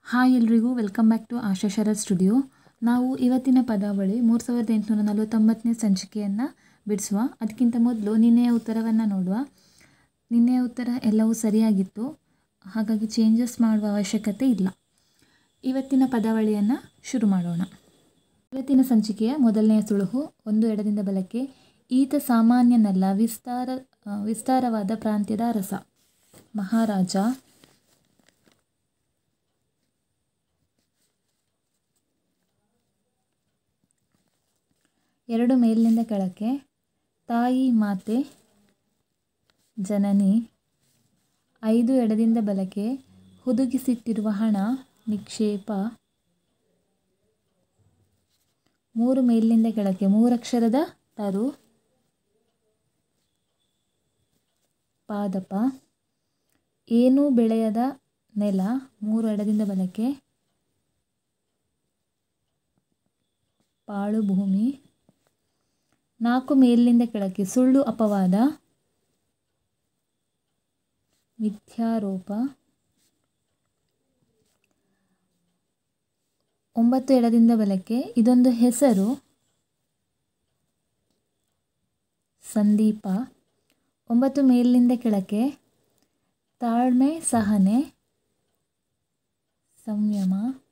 hi ಎಲ್ರಿಗೂ welcome back to Asha Sharath studio ನಾವು ಇವತ್ತಿನ ಪದಾವಳಿ ಮೂರು ಸಾವಿರದ ಎಂಟುನೂರ ನಲವತ್ತೊಂಬತ್ತನೇ ಸಂಚಿಕೆಯನ್ನು ಬಿಡಿಸುವ ಅದಕ್ಕಿಂತ ಮೊದಲು ನಿನ್ನೆಯ ಉತ್ತರವನ್ನು ನೋಡುವ ನಿನ್ನೆಯ ಉತ್ತರ ಎಲ್ಲವೂ ಸರಿಯಾಗಿತ್ತು ಹಾಗಾಗಿ ಚೇಂಜಸ್ ಮಾಡುವ ಅವಶ್ಯಕತೆ ಇಲ್ಲ ಇವತ್ತಿನ ಪದಾವಳಿಯನ್ನು ಶುರು ಮಾಡೋಣ ಇವತ್ತಿನ ಸಂಚಿಕೆಯ ಮೊದಲನೆಯ ಸುಳುಹು ಒಂದು ಎಡದಿಂದ ಬಲಕ್ಕೆ ಈತ ಸಾಮಾನ್ಯನಲ್ಲ ವಿಸ್ತಾರ ಆ, ವಿಸ್ತಾರವಾದ ಪ್ರಾಂತ್ಯದ ಅರಸ ಮಹಾರಾಜ ಎರಡು ಮೇಲಿನಿಂದ ಕೆಳಕ್ಕೆ ತಾಯಿ ಮಾತೆ ಜನನಿ ಐದು ಎಡದಿಂದ ಬಲಕ್ಕೆ ಹುದುಗಿಸಿಟ್ಟಿರುವ ಹಣ ನಿಕ್ಷೇಪ ಮೂರು ಮೇಲಿನಿಂದ ಕೆಳಕ್ಕೆ ಮೂರಕ್ಷರದ ತರು ಪಾದಪ ಏನೂ ಬೆಳೆಯದ ನೆಲ ಮೂರು ಎಡದಿಂದ ಬಲಕ್ಕೆ ಪಾಳು ಭೂಮಿ ನಾಲ್ಕು ಮೇಲಿನಿಂದ ಕೆಳಕ್ಕೆ ಸುಳ್ಳು ಅಪವಾದ ಮಿಥ್ಯಾರೋಪ ಒಂಬತ್ತು ಎಡದಿಂದ ಬಲಕ್ಕೆ ಇದೊಂದು ಹೆಸರು ಸಂದೀಪ ಒಂಬತ್ತು ಮೇಲಿನಿಂದ ಕೆಳಕ್ಕೆ ತಾಳ್ಮೆ ಸಹನೆ ಸಂಯಮ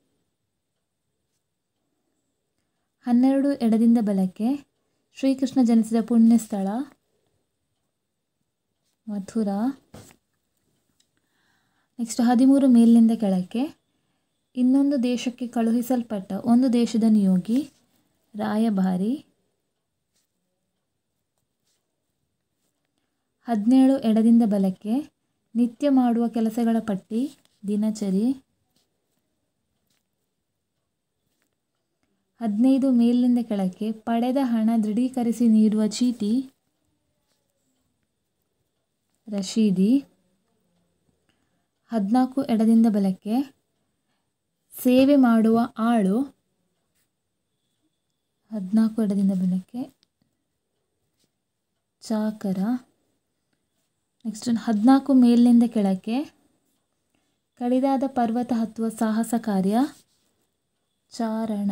ಹನ್ನೆರಡು ಎಡದಿಂದ ಬಲಕ್ಕೆ ಶ್ರೀಕೃಷ್ಣ ಜನಿಸಿದ ಪುಣ್ಯಸ್ಥಳ ಮಥುರಾ ನೆಕ್ಸ್ಟ್ ಹದಿಮೂರು ಮೇಲಿನಿಂದ ಕೆಳಕ್ಕೆ ಇನ್ನೊಂದು ದೇಶಕ್ಕೆ ಕಳುಹಿಸಲ್ಪಟ್ಟ ಒಂದು ದೇಶದ ನಿಯೋಗಿ ರಾಯಭಾರಿ ಹದಿನೇಳು ಎಡದಿಂದ ಬಲಕ್ಕೆ ನಿತ್ಯ ಮಾಡುವ ಕೆಲಸಗಳ ಪಟ್ಟಿ ದಿನಚರಿ ಹದಿನೈದು ಮೇಲಿನಿಂದ ಕೆಳಕ್ಕೆ ಪಡೆದ ಹಣ ದೃಢೀಕರಿಸಿ ನೀಡುವ ಚೀಟಿ ರಶೀದಿ ಹದಿನಾಲ್ಕು ಎಡದಿಂದ ಬಲಕ್ಕೆ ಸೇವೆ ಮಾಡುವ ಆಳು ಹದಿನಾಲ್ಕು ಎಡದಿಂದ ಬಲಕ್ಕೆ ಚಾಕರ ನೆಕ್ಸ್ಟ್ ಹದಿನಾಲ್ಕು ಮೇಲಿನಿಂದ ಕೆಳಕ್ಕೆ ಕಡಿದಾದ ಪರ್ವತ ಹತ್ತುವ ಸಾಹಸ ಕಾರ್ಯ ಚಾರಣ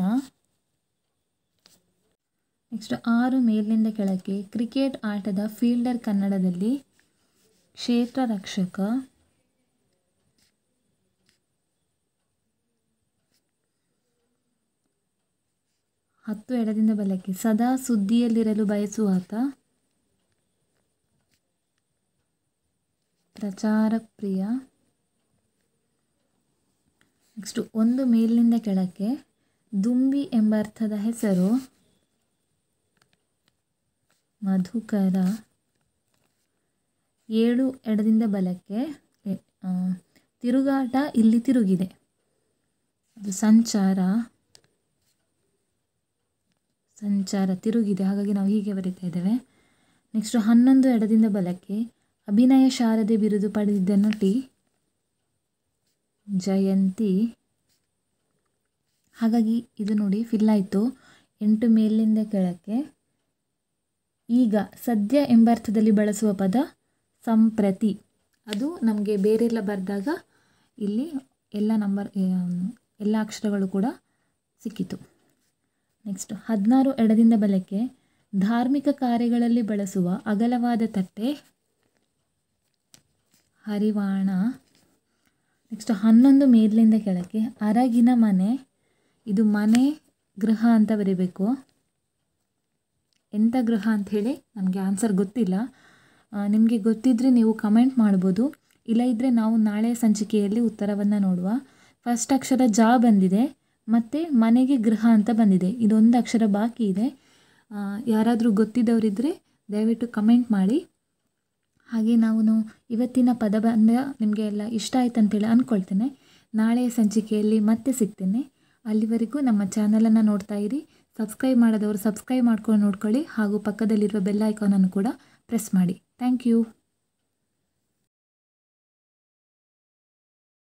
ನೆಕ್ಸ್ಟ್ ಆರು ಮೇಲಿನಿಂದ ಕೆಳಕ್ಕೆ ಕ್ರಿಕೆಟ್ ಆಟದ ಫೀಲ್ಡರ್ ಕನ್ನಡದಲ್ಲಿ ಕ್ಷೇತ್ರ ರಕ್ಷಕ ಹತ್ತು ಎಡದಿಂದ ಬಲಕ್ಕೆ ಸದಾ ಸುದ್ದಿಯಲ್ಲಿರಲು ಬಯಸುವಾತ ಪ್ರಚಾರ ಪ್ರಿಯ ನೆಕ್ಸ್ಟ್ ಒಂದು ಮೇಲಿನಿಂದ ಕೆಳಕ್ಕೆ ದುಂಬಿ ಎಂಬ ಅರ್ಥದ ಹೆಸರು ಮಧುಕರ ಏಳು ಎಡದಿಂದ ಬಲಕ್ಕೆ ಎ, ಆ, ತಿರುಗಾಟ ಇಲ್ಲಿ ತಿರುಗಿದೆ ಅದು ಸಂಚಾರ ಸಂಚಾರ ತಿರುಗಿದೆ ಹಾಗಾಗಿ ನಾವು ಹೀಗೆ ಬರಿತಾ ಇದ್ದೇವೆ ನೆಕ್ಸ್ಟ್ ಹನ್ನೊಂದು ಎಡದಿಂದ ಬಲಕ್ಕೆ ಅಭಿನಯ ಶಾರದೆ ಬಿರುದು ಪಡೆದಿದ್ದ ನಟಿ ಜಯಂತಿ ಹಾಗಾಗಿ ಇದು ನೋಡಿ ಫಿಲ್ ಆಯಿತು ಎಂಟು ಮೇಲಿಂದ ಕೆಳಕ್ಕೆ ಈಗ ಸದ್ಯ ಎಂಬ ಅರ್ಥದಲ್ಲಿ ಬಳಸುವ ಪದ ಸಂಪ್ರತಿ ಅದು ನಮಗೆ ಬೇರೆಲ್ಲ ಬರೆದಾಗ ಇಲ್ಲಿ ಎಲ್ಲ ನಂಬರ್ ಎಲ್ಲ ಅಕ್ಷರಗಳು ಕೂಡ ಸಿಕ್ಕಿತು ನೆಕ್ಸ್ಟ್ ಹದಿನಾರು ಎಡದಿಂದ ಬಲಕ್ಕೆ ಧಾರ್ಮಿಕ ಕಾರ್ಯಗಳಲ್ಲಿ ಬಳಸುವ ಅಗಲವಾದ ತಟ್ಟೆ ಹರಿವಾಣ ನೆಕ್ಸ್ಟ್ ಹನ್ನೊಂದು ಮೇಲಿಂದ ಕೆಳಕ್ಕೆ ಅರಗಿನ ಮನೆ ಇದು ಮನೆ ಗೃಹ ಅಂತ ಬರೀಬೇಕು ಎಂಥ ಗೃಹ ಅಂಥೇಳಿ ನನಗೆ ಆನ್ಸರ್ ಗೊತ್ತಿಲ್ಲ ನಿಮಗೆ ಗೊತ್ತಿದ್ದರೆ ನೀವು ಕಮೆಂಟ್ ಮಾಡ್ಬೋದು ಇಲ್ಲ ಇದ್ದರೆ ನಾವು ನಾಳೆ ಸಂಚಿಕೆಯಲ್ಲಿ ಉತ್ತರವನ್ನು ನೋಡುವ ಫಸ್ಟ್ ಅಕ್ಷರ ಜಾ ಬಂದಿದೆ ಮತ್ತು ಮನೆಗೆ ಗೃಹ ಅಂತ ಬಂದಿದೆ ಇದೊಂದು ಅಕ್ಷರ ಬಾಕಿ ಇದೆ ಆ, ಯಾರಾದರೂ ಗೊತ್ತಿದ್ದವರಿದ್ದರೆ ದಯವಿಟ್ಟು ಕಮೆಂಟ್ ಮಾಡಿ ಹಾಗೆ ನಾವು ಇವತ್ತಿನ ಪದಬಂಧ ನಿಮಗೆ ಎಲ್ಲ ಇಷ್ಟ ಆಯ್ತು ಅಂತೇಳಿ ಅಂದ್ಕೊಳ್ತೇನೆ ನಾಳೆಯ ಸಂಚಿಕೆಯಲ್ಲಿ ಮತ್ತೆ ಸಿಗ್ತೇನೆ ಅಲ್ಲಿವರೆಗೂ ನಮ್ಮ ಚಾನಲನ್ನು ನೋಡ್ತಾ ಇರಿ ಸಬ್ಸ್ಕ್ರೈಬ್ ಮಾಡದವರು ಸಬ್ಸ್ಕ್ರೈಬ್ ಮಾಡ್ಕೊಂಡು ನೋಡ್ಕೊಳ್ಳಿ ಹಾಗೂ ಪಕ್ಕದಲ್ಲಿರುವ ಬೆಲ್ ಐಕಾನನ್ನು ಕೂಡ ಪ್ರೆಸ್ ಮಾಡಿ ಥ್ಯಾಂಕ್ ಯು